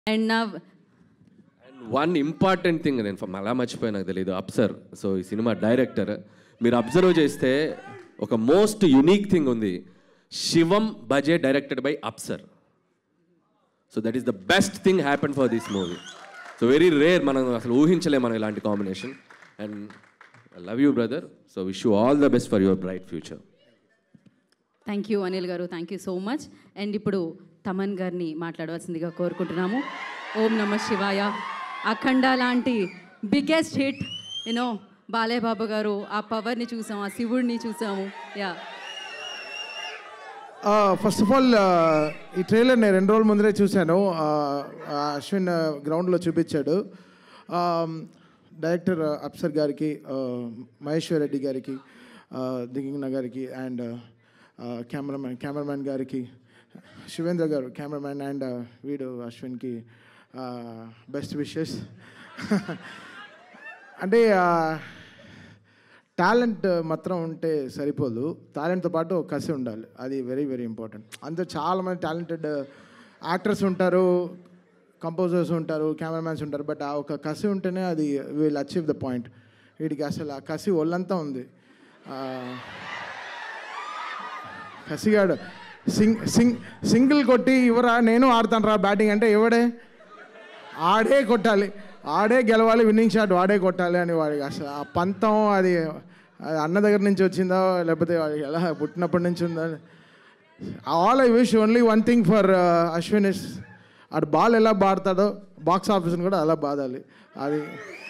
And నా one important thing నేను ఫ- అలా మర్చిపోయి నాకు తెలియదు అప్సర్ సో ఈ సినిమా డైరెక్టర్ మీరు అబ్జర్వ్ చేస్తే ఒక మోస్ట్ యునీక్ థింగ్ ఉంది Shivam Bhaje directed by Apsar so that is the best thing happen for this movie so very rare మనం అసలు ఊహించలేం మనం ఇలాంటి combination and love you brother so wish you all the best for your bright future thank you Anil గారు thank you so much and ఇప్పుడు తమన్ గారిని మాట్లాడవలసిందిగా కోరుకుంటున్నాము ఓం నమ శివాయ అఖండ లాంటి biggest hit you know Balayya Babu గారు ఆ పవర్ని చూసాం ఆ శివుడిని చూసాము యా ఫస్ట్ ఆఫ్ ఆల్ ఈ ట్రైలర్ నేను రెండు రోజుల ముందరే చూశాను Uh, uh, అశ్విన్ గ్రౌండ్లో చూపించాడు డైరెక్టర్ అప్సర్ గారికి uh, మహేశ్వర్ రెడ్డి గారికి దిగింగ్న గారికి అండ్ కెమెరామ్యాన్ కెమెరామ్యాన్ గారికి శివేంద్ర గారు కెమెరామ్యాన్ అండ్ వీడు అశ్విన్కి బెస్ట్ విషెస్ అంటే టాలెంట్ మాత్రం ఉంటే సరిపోదు టాలెంట్తో పాటు ఒక కసి ఉండాలి అది వెరీ వెరీ ఇంపార్టెంట్ అంతే చాలామంది టాలెంటెడ్ యాక్టర్స్ ఉంటారు కంపోజర్స్ ఉంటారు కెమెరామ్యాన్స్ ఉంటారు బట్ ఆ ఒక కసి ఉంటేనే అది విల్ అచీవ్ ద పాయింట్ వీడికి అసలు ఆ కసి ఒళ్ళంతా ఉంది ఆ, కసిగాడు సింగ్ సింగ్ సింగిల్ కొట్టి ఇవరా నేను ఆడతాను రా బ్యాటింగ్ అంటే ఎవడే ఆడే కొట్టాలి ఆడే గెలవాలి విన్నింగ్ షాట్ వాడే కొట్టాలి అని వాడికి అసలు ఆ పంతం అది అది అన్న దగ్గర నుంచి వచ్చిందో లేకపోతే వాడికి ఎలా పుట్టినప్పటి నుంచి ఉందో all I wish only one thing for Ashwin is ఆడు బాల్ ఎలా బాడతాడో బాక్స్ ఆఫీస్ని కూడా అలా బాదాలి అది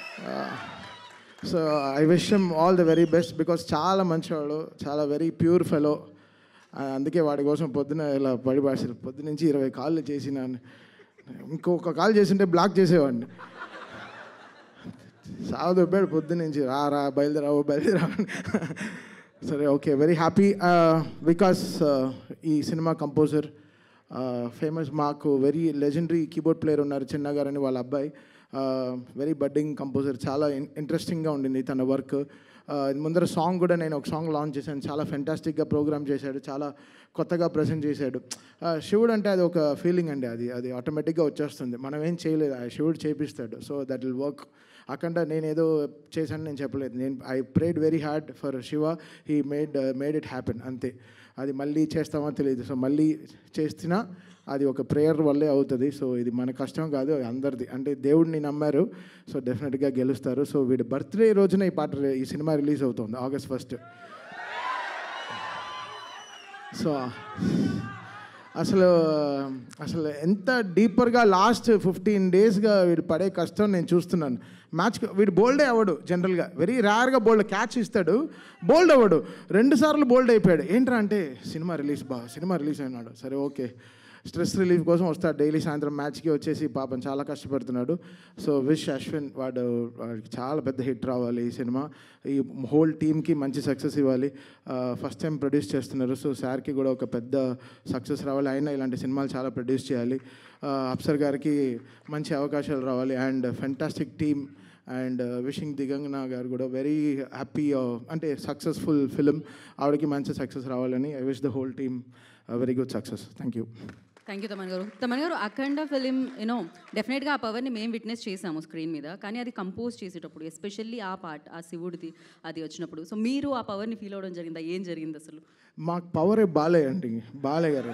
so I wish him all the very best because చాలా మంచివాడు చాలా వెరీ ప్యూర్ ఫెలో అందుకే వాడి కోసం పొద్దున ఇలా పడి భాషలు పొద్దు నుంచి ఇరవై కాళ్ళు చేసిన ఇంకొక కాల్ చేసింటే బ్లాక్ చేసేవాడిని సాగు దొబ్బాడు పొద్దు నుంచి రా రా బయలుదేరావు బయలుదేరా సరే ఓకే వెరీ హ్యాపీ బికాస్ ఈ సినిమా కంపోజర్ ఫేమస్ మాకు వెరీ లెజెండరీ కీబోర్డ్ ప్లేయర్ ఉన్నారు చిన్న గారు అని వాళ్ళ అబ్బాయి వెరీ బడ్డింగ్ కంపోజర్ చాలా ఇంట్రెస్టింగ్గా ఉండింది తన వర్క్ ముందర సాంగ్ కూడా నేను ఒక సాంగ్ లాంచ్ చేశాను చాలా ఫెంటాస్టిక్గా ప్రోగ్రామ్ చేశాడు చాలా కొత్తగా ప్రజెంట్ చేశాడు ఆ, శివుడు అంటే అది ఒక ఫీలింగ్ అండి అది అది ఆటోమేటిక్గా వచ్చేస్తుంది మనం ఏం చేయలేదు ఆ శివుడు చేపిస్తాడు సో దట్ విల్ వర్క్ అక్కడ నేను ఏదో చేశాను నేను చెప్పలేదు నేను I prayed very hard for Shiva he made made it happen అంతే అది మళ్ళీ చేస్తామో తెలియదు సో మళ్ళీ చేస్తున్నా అది ఒక ప్రేయర్ వల్లే అవుతుంది సో ఇది మన కష్టం కాదు అందరిది అంటే దేవుడిని నమ్మారు సో డెఫినెట్గా గెలుస్తారు సో వీడి బర్త్డే రోజున ఈ పాట ఈ సినిమా రిలీజ్ అవుతుంది ఆగస్ట్ ఫస్ట్ సో అసలు అసలు ఎంత డీపర్గా లాస్ట్ ఫిఫ్టీన్ డేస్గా వీడు పడే కష్టం నేను చూస్తున్నాను మ్యాచ్ వీడు బోల్డే అవ్వడు జనరల్గా వెరీ రేర్గా బోల్డ్ క్యాచ్ ఇస్తాడు బోల్డ్ అవ్వడు రెండు సార్లు బోల్డ్ అయిపోయాడు ఏంట్రా అంటే సినిమా రిలీజ్ బా సినిమా రిలీజ్ అయినాడు సరే ఓకే స్ట్రెస్ రిలీఫ్ కోసం వస్తాడు డైలీ సాయంత్రం మ్యాచ్కి వచ్చేసి పాపం చాలా కష్టపడుతున్నాడు సో విష్ అశ్విన్ వాడు వాడికి చాలా పెద్ద హిట్ రావాలి ఈ సినిమా ఈ హోల్ టీమ్కి మంచి సక్సెస్ ఇవ్వాలి ఫస్ట్ టైం ప్రొడ్యూస్ చేస్తున్నారు సో సార్కి కూడా ఒక పెద్ద సక్సెస్ రావాలి అయినా ఇలాంటి సినిమాలు చాలా ప్రొడ్యూస్ చేయాలి అప్సర్ గారికి మంచి అవకాశాలు రావాలి and fantastic team and wishing Digangana గారు కూడా వెరీ హ్యాపీ అంటే సక్సెస్ఫుల్ ఫిలిం ఆవిడకి మంచి సక్సెస్ రావాలని I wish the whole team very good success thank you thank you Thaman గారు తమన్ గారు అఖండ ఫిలిం యూనో డెఫినెట్గా ఆ పవర్ని మేము విట్నెస్ చేసాము స్క్రీన్ మీద కానీ అది కంపోజ్ చేసేటప్పుడు ఎస్పెషల్లీ ఆ పార్ట్ ఆ శివుడిది అది వచ్చినప్పుడు సో మీరు ఆ పవర్ని ఫీల్ అవ్వడం జరిగిందా ఏం జరిగింది అసలు మాకు పవరే బాలయ్య అండి బాలయ్య గారు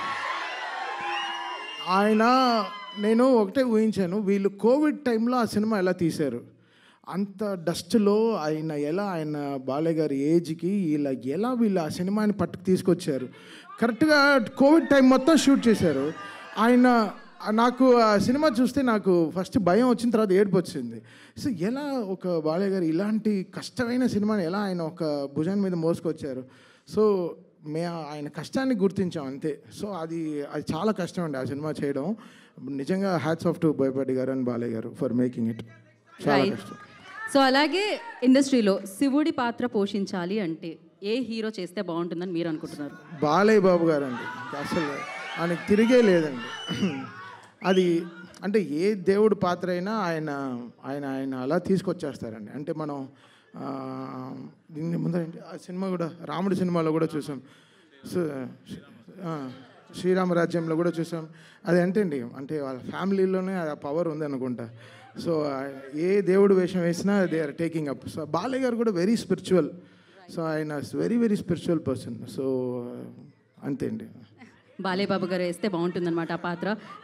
ఆయన నేను ఒకటే ఊహించాను వీళ్ళు కోవిడ్ టైంలో ఆ సినిమా ఎలా తీశారు అంత డస్ట్లో ఆయన ఎలా ఆయన బాలయ్య గారి ఏజ్కి ఇలా ఎలా వీళ్ళు ఆ సినిమాని పట్టుకు తీసుకొచ్చారు కరెక్ట్గా కోవిడ్ టైం మొత్తం షూట్ చేశారు ఆయన నాకు ఆ సినిమా చూస్తే నాకు ఫస్ట్ భయం వచ్చిన తర్వాత ఏడుపు వచ్చింది సో ఎలా ఒక బాలయ్య గారు ఇలాంటి కష్టమైన సినిమాని ఎలా ఆయన ఒక భుజాన్ని మీద మోసుకొచ్చారు సో మే ఆయన కష్టాన్ని గుర్తించాం అంతే సో అది అది చాలా కష్టం అండి ఆ సినిమా చేయడం నిజంగా హ్యాట్స్ ఆఫ్ టు బోయపాటి గారు అండ్ బాలయ్య గారు ఫర్ మేకింగ్ ఇట్ చాలా Right. కష్టం సో అలాగే ఇండస్ట్రీలో శివుడి పాత్ర పోషించాలి అంటే ఏ హీరో చేస్తే బాగుంటుందని మీరు అనుకుంటున్నారు బాలయ్య బాబు గారు అండి అసలు ఆయనకి తిరిగే లేదండి అది అంటే ఏ దేవుడి పాత్ర అయినా ఆయన ఆయన ఆయన అలా తీసుకొచ్చేస్తారండి అంటే మనం ఆ, దీన్ని ముందర ఏంటి? ఆ సినిమా కూడా రాముడి సినిమాలో కూడా చూసాం సు- ఆ, శ్రీరామరాజ్యంలో కూడా చూసాం అది ఏంటండి అంటే వాళ్ళ ఫ్యామిలీలోనే ఆ పవర్ ఉంది అనుకుంటా సో ఏ దేవుడు వేషం వేసినా they are taking up so Balayya గారు కూడా వెరీ స్పిరిచువల్ సో ఆయన very very spiritual person so అంతే అండి బాలయ్య బాబు గారు వేస్తే బాగుంటుందన్నమాట ఆ పాత్ర